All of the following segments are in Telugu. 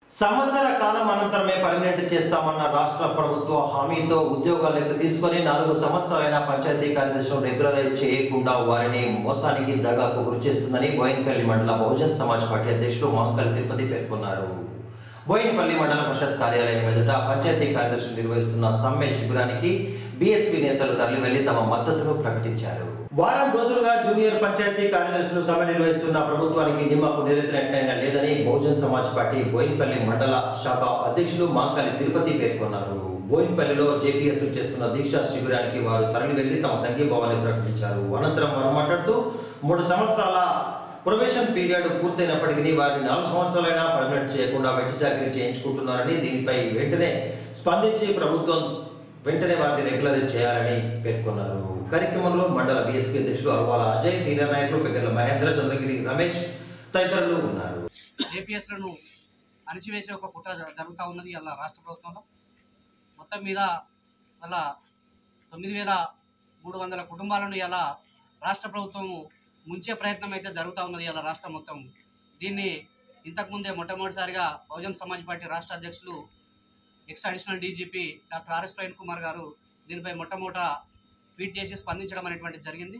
సంవత్సర కాలం అనంతరమే పర్మనెంట్ చేస్తామన్న రాష్ట్ర ప్రభుత్వ హామీతో ఉద్యోగాలకు తీసుకొని నాలుగు సంవత్సరాలైన పంచాయతీ కార్యదర్శులు రెగ్యులరైజ్ చేయకుండా వారిని మోసానికి దగాకు గురి చేస్తుందని బోయినపల్లి మండల బహుజన్ సమాజ్ పార్టీ అధ్యక్షుడు మాంకల్ తిరుపతి పేర్కొన్నారు బోయినపల్లి మండల పరిషత్ కార్యాలయం ఎదుట పంచాయతీ కార్యదర్శులు నిర్వహిస్తున్న సమ్మె శిబిరానికి బీఎస్పీ నేతలు తరలి వెళ్లి తమ మద్దతును ప్రకటించారు వారం రోజులుగా జూనియర్ పంచాయతీ కార్యదర్శులు సమ్మె నిర్వహిస్తున్న ప్రభుత్వానికి నిమ్మకు నిరెత్తినట్టయినా లేదని బహుజన్ సమాజ్ పార్టీ బోయినపల్లి మండల శాఖ అధ్యక్షులు మాంకలి తిరుపతి పేర్కొన్నారు బోయినపల్లిలో జేపీఎస్ చేస్తున్న దీక్షా శిబిరానికి వారు తరలి వెళ్లి తమ సంఘీభావాన్ని ప్రకటించారు అనంతరం వారు మాట్లాడుతూ మూడు సంవత్సరాల ప్రొబేషన్ పీరియడ్ పూర్తయినప్పటికీ వారిని నాలుగు సంవత్సరాలైనా పర్మనెంట్ చేయకుండా వెట్టి చాకరీ చేయించుకుంటున్నారని దీనిపై వెంటనే స్పందించి ప్రభుత్వం వెంటనే వారిని రెగ్యులరైజ్ చేయాలని పేర్కొన్నారు కార్యక్రమంలో మండల బీఎస్పీ అధ్యక్షులు అరవాల అజయ్ సీనియర్ నాయకులు పెగ్గల మహేంద్ర చంద్రగిరి రమేష్ తదితరులు ఉన్నారు జేపీఎస్లను అణిచివేసే ఒక కుట్ర జ- జరుగుతూ ఉన్నది అలా రాష్ట్ర ప్రభుత్వంలో మొత్తం మీద అలా తొమ్మిది వేల మూడు వందల కుటుంబాలను ఇలా రాష్ట్ర ప్రభుత్వం ముంచే ప్రయత్నం అయితే జరుగుతూ ఉన్నది అలా రాష్ట్రం మొత్తం దీన్ని ఇంతకుముందే మొట్టమొదటిసారిగా బహుజన్ సమాజ్ పార్టీ రాష్ట్ర అధ్యక్షులు ex additional DGP doctor RS Praveen Kumar గారు దీనిపై మొట్టమొదట ట్వీట్ చేసి స్పందించడం అనేటువంటిది జరిగింది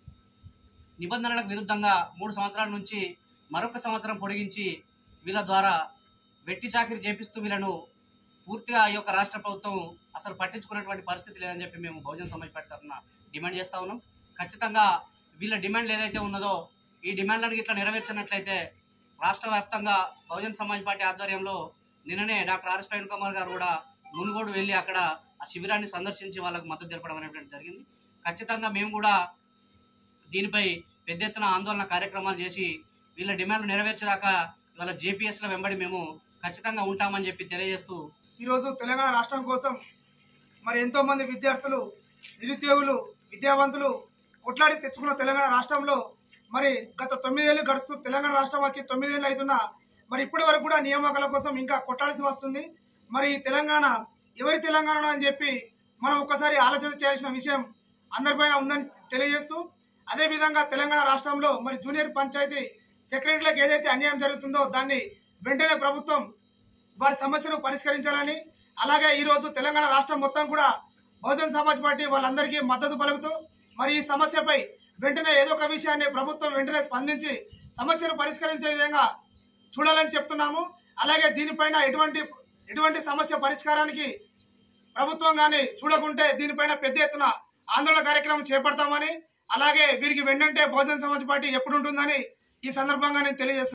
నిబంధనలకు విరుద్ధంగా మూడు సంవత్సరాల నుంచి మరొక సంవత్సరం పొడిగించి వీళ్ళ ద్వారా వెట్టి చాకిరి చేపిస్తూ వీళ్ళను పూర్తిగా ఈ యొక్క రాష్ట్ర ప్రభుత్వం అసలు పట్టించుకున్నటువంటి పరిస్థితి లేదని చెప్పి మేము బహుజన సమాజ్ పార్టీ తరఫున డిమాండ్ చేస్తా ఉన్నాం ఖచ్చితంగా వీళ్ళ డిమాండ్లు ఏదైతే ఉన్నదో ఈ డిమాండ్లను ఇట్లా నెరవేర్చినట్లయితే రాష్ట్ర వ్యాప్తంగా బహుజన్ సమాజ్ పార్టీ ఆధ్వర్యంలో నిన్ననే డాక్టర్ ఆర్ఎస్ ప్రవీణ్ కుమార్ గారు కూడా మునుగోడు వెళ్ళి అక్కడ ఆ శిబిరాన్ని సందర్శించి వాళ్ళకు మద్దతు తెలపడం అనేటువంటి జరిగింది ఖచ్చితంగా మేము కూడా దీనిపై పెద్ద ఎత్తున ఆందోళన కార్యక్రమాలు చేసి వీళ్ళ డిమాండ్లు నెరవేర్చేదాకా ఇవాళ జేపీఎస్ల వెంబడి మేము ఖచ్చితంగా ఉంటామని చెప్పి తెలియజేస్తూ ఈరోజు తెలంగాణ రాష్ట్రం కోసం మరి ఎంతో మంది విద్యార్థులు నిరుద్యోగులు విద్యావంతులు కొట్లాడి తెచ్చుకున్న తెలంగాణ రాష్ట్రంలో మరి గత తొమ్మిదేళ్ళు గడుస్తూ తెలంగాణ రాష్ట్రం వచ్చి తొమ్మిదేళ్ళు అవుతున్నా మరి ఇప్పటి వరకు కూడా నియామకాల కోసం ఇంకా కొట్టాల్సి వస్తుంది మరి ఈ తెలంగాణ ఎవరి తెలంగాణ అని చెప్పి మనం ఒక్కసారి ఆలోచన చేయాల్సిన విషయం అందరిపైన ఉందని తెలియజేస్తూ అదేవిధంగా తెలంగాణ రాష్ట్రంలో మరి జూనియర్ పంచాయతీ సెక్రటరీలకు ఏదైతే అన్యాయం జరుగుతుందో దాన్ని వెంటనే ప్రభుత్వం వారి సమస్యను పరిష్కరించాలని అలాగే ఈరోజు తెలంగాణ రాష్ట్రం మొత్తం కూడా బహుజన్ సమాజ్ పార్టీ వాళ్ళందరికీ మద్దతు పలుకుతూ మరి ఈ సమస్యపై వెంటనే ఏదో ఒక విషయాన్ని ప్రభుత్వం వెంటనే స్పందించి సమస్యను పరిష్కరించే విధంగా చూడాలని చెప్తున్నాము అలాగే దీనిపైన ఎటువంటి ఎటువంటి సమస్య పరిష్కారానికి ప్రభుత్వం కానీ చూడకుంటే దీనిపైన పెద్ద ఎత్తున ఆందోళన కార్యక్రమం చేపడతామని అలాగే వీరికి వెంటనే బహుజన్ సమాజ్ పార్టీ ఎప్పుడు ఉంటుందని ఈ సందర్భంగా నేను తెలియజేస్తున్నాను